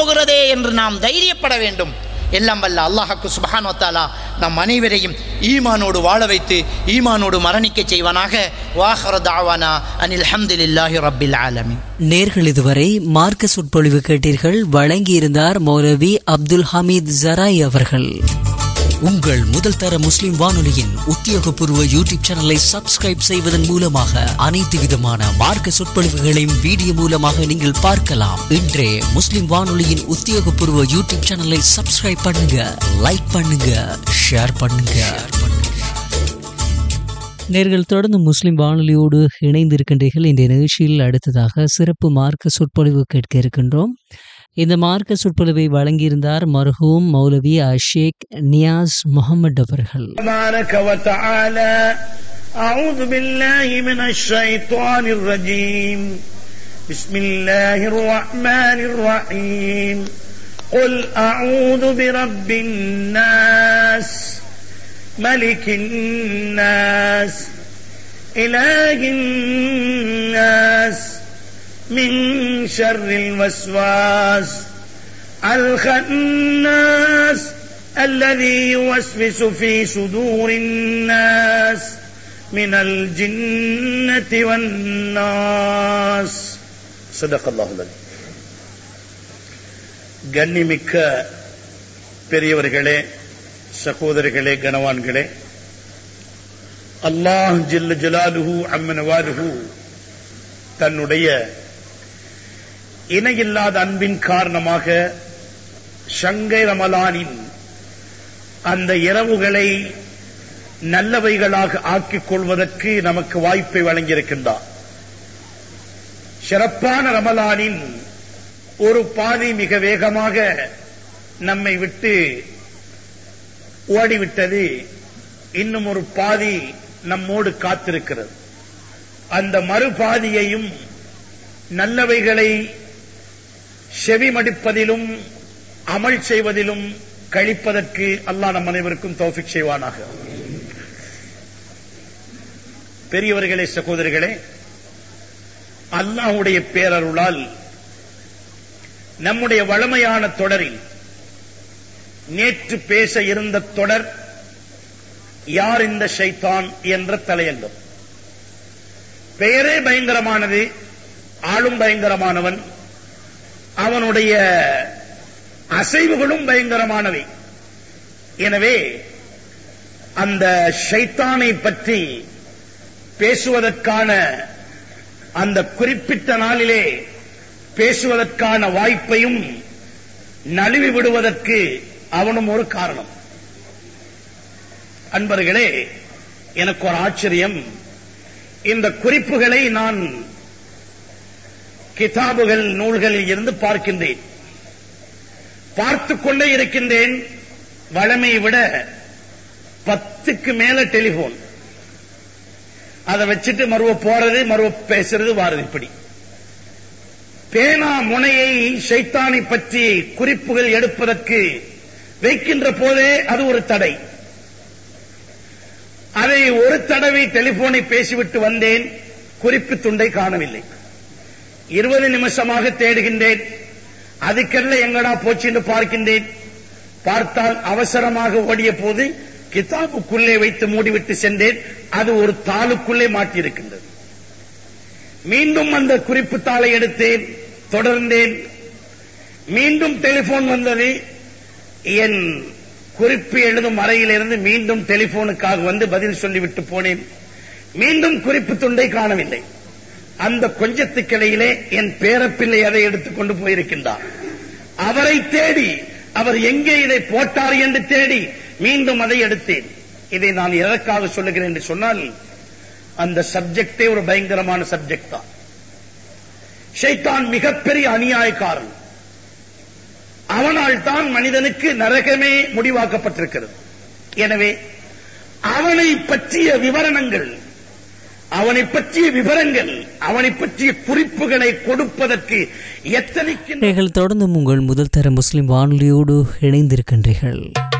வரப்போகிறதே என்று நாம் தைரியப்பட வேண்டும் எல்லாம் வல்ல அல்லாஹாக்கு சுபஹான் வத்தாலா நம் அனைவரையும் ஈமானோடு வாழ வைத்து ஈமானோடு மரணிக்க செய்வானாக வாஹர தாவானா அனில் ஹம்துலில்லாஹி ரப்பில் ஆலமீன் நேர்கள் இதுவரை மார்க்க சொற்பொழிவு கேட்டீர்கள் வழங்கியிருந்தார் மௌலவி அப்துல் ஹமீத் ஜராய் அவர்கள் உங்கள் முதல் தர முஸ்லிம் வானொலியின் உத்தியோகபூர்வ யூடியூப் சேனலை சப்ஸ்கிரைப் செய்வதன் மூலமாக அனைத்து விதமான மார்க்க சொற்பொழிவுகளையும் வீடியோ மூலமாக நீங்கள் பார்க்கலாம் இன்றே முஸ்லிம் வானொலியின் உத்தியோகபூர்வ யூடியூப் சேனலை சப்ஸ்கிரைப் பண்ணுங்க லைக் பண்ணுங்க ஷேர் பண்ணுங்க நேர்கள் தொடர்ந்து முஸ்லிம் வானொலியோடு இணைந்திருக்கின்றீர்கள் இந்த நிகழ்ச்சியில் அடுத்ததாக சிறப்பு மார்க்க சொற்பொழிவு கேட்க இருக்கின்றோம் இந்த மார்க்க சொற்பொழிவை வழங்கியிருந்தார் மர்ஹூம் மௌலவி அஷேக் நியாஸ் முகமது அவர்கள் تبارك وتعالى أعوذ بالله من الشيطان الرجيم بسم الله الرحمن الرحيم قل أعوذ برب الناس ملك الناس إله الناس من شر الوسواس الخناس الذي يوسوس في صدور الناس من الجنة والناس صدق الله العظيم கண்ணிமிக்க பெரியவர்களே சகோதரர்களே கனவான்களே அல்லாஹ் ஜில்ல ஜலாலுஹு அம்மனவாலுஹு தன்னுடைய இணையில்லாத அன்பின் காரணமாக ஷங்கை ரமலானின் அந்த இரவுகளை நல்லவைகளாக ஆக்கிக் கொள்வதற்கு நமக்கு வாய்ப்பை வழங்கியிருக்கின்றார் சிறப்பான ரமலானின் ஒரு பாதி மிக வேகமாக நம்மை விட்டு ஓடிவிட்டது இன்னும் ஒரு பாதி நம்மோடு காத்திருக்கிறது அந்த மறுபாதியையும் நல்லவைகளை செவிமடிப்பதிலும் அமல் செய்வதிலும் கழிப்பதற்கு அல்லாஹ் நம் அனைவருக்கும் தௌஃபிக் செய்வானாக பெரியவர்களே சகோதரர்களே அல்லாஹ்வுடைய பேரருளால் நம்முடைய வளமையான தொடரில் நேற்று பேச இருந்த தொடர் யார் இந்த ஷைத்தான் என்ற தலையங்கம் பெயரே பயங்கரமானது ஆளும் பயங்கரமானவன் அவனுடைய அசைவுகளும் பயங்கரமானவை எனவே அந்த ஷைத்தானை பற்றி பேசுவதற்கான அந்த குறிப்பிட்ட நாளிலே பேசுவதற்கான வாய்ப்பையும் நழுவி விடுவதற்கு அவனும் ஒரு காரணம் அன்பர்களே எனக்கு ஒரு ஆச்சரியம் இந்த குறிப்புகளை நான் கிதாபுகள் நூல்களில் இருந்து பார்க்கின்றேன் பார்த்துக் கொண்டே இருக்கின்றேன் வளமையை விட பத்துக்கு மேல டெலிபோன் அதை வச்சுட்டு மறுவ போறது மறுவ பேசுறது வாரது இப்படி பேனா முனையை சைத்தானை பற்றி குறிப்புகள் எடுப்பதற்கு வைக்கின்ற போதே அது ஒரு தடை அதை ஒரு தடவை டெலிபோனை பேசிவிட்டு வந்தேன் குறிப்பு துண்டை காணவில்லை இருபது நிமிஷமாக தேடுகின்றேன் அதுக்கெல்லாம் எங்கடா போச்சுன்னு பார்க்கின்றேன் பார்த்தால் அவசரமாக ஓடிய போது கிதாபுக்குள்ளே வைத்து மூடிவிட்டு சென்றேன் அது ஒரு தாளுக்குள்ளே மாட்டியிருக்கின்றது மீண்டும் அந்த குறிப்பு தாளை எடுத்தேன் தொடர்ந்தேன் மீண்டும் டெலிபோன் வந்தது என் குறிப்பு எழுதும் அறையிலிருந்து மீண்டும் டெலிபோனுக்காக வந்து பதில் சொல்லிவிட்டு போனேன் மீண்டும் குறிப்பு துண்டை காணவில்லை அந்த கொஞ்சத்துக்கிடையிலே என் பேரப்பிள்ளை அதை எடுத்துக்கொண்டு போயிருக்கின்றார் அவரை தேடி அவர் எங்கே இதை போட்டார் என்று தேடி மீண்டும் அதை எடுத்தேன் இதை நான் எதற்காக சொல்லுகிறேன் என்று சொன்னால் அந்த சப்ஜெக்டே ஒரு பயங்கரமான சப்ஜெக்ட் தான் ஷைத்தான் மிகப்பெரிய அநியாயக்காரன் அவனால் தான் மனிதனுக்கு நரகமே முடிவாக்கப்பட்டிருக்கிறது எனவே அவனை பற்றிய விவரணங்கள் அவனை பற்றிய விவரங்கள் அவனை பற்றிய குறிப்புகளை கொடுப்பதற்கு எத்தனைக்கு நீங்கள் தொடர்ந்தும் உங்கள் முதல் தர முஸ்லிம் வானொலியோடு இணைந்திருக்கின்றீர்கள்